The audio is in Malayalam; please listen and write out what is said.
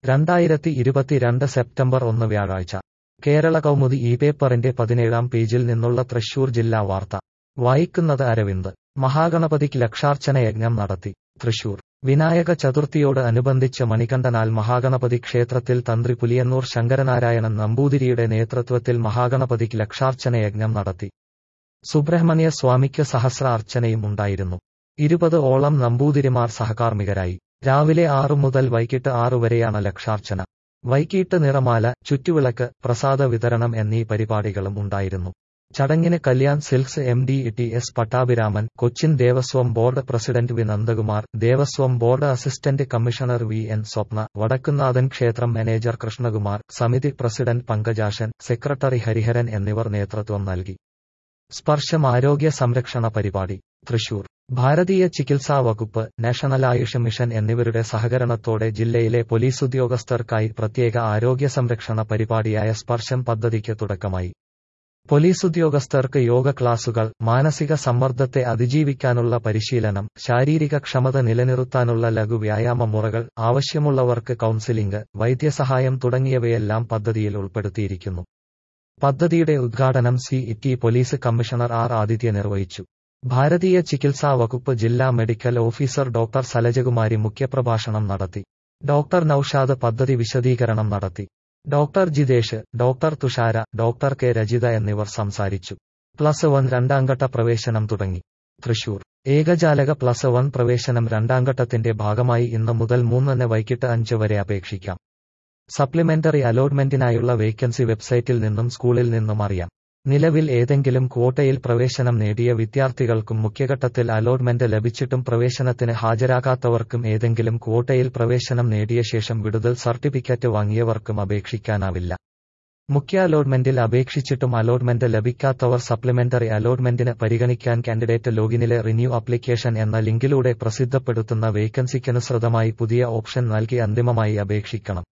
രണ്ടായിരത്തി ഇരുപത്തിരണ്ട് സെപ്റ്റംബർ ഒന്ന് വ്യാഴാഴ്ച കേരള കൗമുദി ഈ പേപ്പറിന്റെ പതിനേഴാം പേജിൽ നിന്നുള്ള തൃശൂർ ജില്ലാ വാർത്ത വായിക്കുന്നത് അരവിന്ദ് മഹാഗണപതിക്ക് ലക്ഷാർച്ചന യജ്ഞം നടത്തി തൃശൂർ വിനായക ചതുർത്ഥിയോട് അനുബന്ധിച്ച് മണികണ്ഠനാൽ മഹാഗണപതി ക്ഷേത്രത്തിൽ തന്ത്രി പുലിയന്നൂർ ശങ്കരനാരായണൻ നമ്പൂതിരിയുടെ നേതൃത്വത്തിൽ മഹാഗണപതിക്ക് ലക്ഷാർച്ചന യജ്ഞം നടത്തി സുബ്രഹ്മണ്യ സ്വാമിക്ക് സഹസ്ര അർച്ചനയും ഉണ്ടായിരുന്നു ഇരുപത് ഓളം നമ്പൂതിരിമാർ സഹകാർമ്മികരായി രാവിലെ ആറു മുതൽ വൈകിട്ട് ആറു വരെയാണ് ലക്ഷാർച്ചന വൈകിട്ട് നിറമാല ചുറ്റുവിളക്ക് പ്രസാദ വിതരണം എന്നീ പരിപാടികളും ഉണ്ടായിരുന്നു ചടങ്ങിന് Kalyan silks M D T S Pattabhiraman Cochin Devaswom board president V Nandakumar Devaswom board assistant commissioner V N Swapna Vadakkunnathan ക്ഷേത്രം മാനേജർ കൃഷ്ണകുമാർ സമിതി പ്രസിഡന്റ് പങ്കജാശൻ സെക്രട്ടറി ഹരിഹരൻ എന്നിവർ നേതൃത്വം നൽകി സ്പർശം ആരോഗ്യ സംരക്ഷണ പരിപാടി തൃശൂർ ഭാരതീയ ചികിത്സാ വകുപ്പ് നാഷണൽ ആയുഷ് മിഷൻ എന്നിവരുടെ സഹകരണത്തോടെ ജില്ലയിലെ പോലീസ് ഉദ്യോഗസ്ഥർക്കായി പ്രത്യേക ആരോഗ്യ സംരക്ഷണ പരിപാടിയായ സ്പർശം പദ്ധതിക്ക് തുടക്കമായി പോലീസ് ഉദ്യോഗസ്ഥർക്ക് യോഗ ക്ലാസുകൾ മാനസിക സമ്മർദ്ദത്തെ അതിജീവിക്കാനുള്ള പരിശീലനം ശാരീരിക ക്ഷമത നിലനിർത്താനുള്ള ലഘു വ്യായാമ മുറകൾ ആവശ്യമുള്ളവർക്ക് കൌൺസിലിംഗ് വൈദ്യസഹായം തുടങ്ങിയവയെല്ലാം പദ്ധതിയിൽ ഉൾപ്പെടുത്തിയിരിക്കുന്നു പദ്ധതിയുടെ ഉദ്ഘാടനം city police commissioner R Aditya നിർവഹിച്ചു ഭാരതീയ ചികിത്സാ വകുപ്പ് ജില്ലാ മെഡിക്കൽ ഓഫീസർ ഡോക്ടർ സലജകുമാരി മുഖ്യപ്രഭാഷണം നടത്തി ഡോക്ടർ നൌഷാദ് പദ്ധതി വിശദീകരണം നടത്തി doctor Jithesh doctor Thushara doctor K Rajitha എന്നിവർ സംസാരിച്ചു പ്ലസ് വൺ രണ്ടാംഘട്ട പ്രവേശനം തുടങ്ങി തൃശൂർ ഏകജാലക പ്ലസ് വൺ പ്രവേശനം രണ്ടാംഘട്ടത്തിന്റെ ഭാഗമായി ഇന്ന് മുതൽ മൂന്നിന് വൈകിട്ട് അഞ്ച് വരെ അപേക്ഷിക്കാം സപ്ലിമെന്ററി അലോട്ട്മെന്റിനായുള്ള വേക്കൻസി വെബ്സൈറ്റിൽ നിന്നും സ്കൂളിൽ നിന്നും അറിയാം നിലവിൽ ഏതെങ്കിലും ക്വോട്ടയിൽ പ്രവേശനം നേടിയ വിദ്യാർത്ഥികൾക്കും മുഖ്യഘട്ടത്തിൽ അലോട്ട്മെന്റ് ലഭിച്ചിട്ടും പ്രവേശനത്തിന് ഹാജരാകാത്തവർക്കും ഏതെങ്കിലും ക്വോട്ടയിൽ പ്രവേശനം നേടിയ ശേഷം വിടുതൽ സർട്ടിഫിക്കറ്റ് വാങ്ങിയവർക്കും അപേക്ഷിക്കാനാവില്ല മുഖ്യ അലോട്ട്മെന്റിൽ അപേക്ഷിച്ചിട്ടും അലോട്ട്മെന്റ് ലഭിക്കാത്തവർ സപ്ലിമെന്ററി അലോട്ട്മെന്റിന് പരിഗണിക്കാൻ കാൻഡിഡേറ്റ് ലോഗിനിലെ റിന്യൂ അപ്ലിക്കേഷൻ എന്ന ലിങ്കിലൂടെ പ്രസിദ്ധപ്പെടുത്തുന്ന വേക്കൻസിക്കനുസൃതമായി പുതിയ ഓപ്ഷൻ നൽകി അന്തിമമായി അപേക്ഷിക്കണം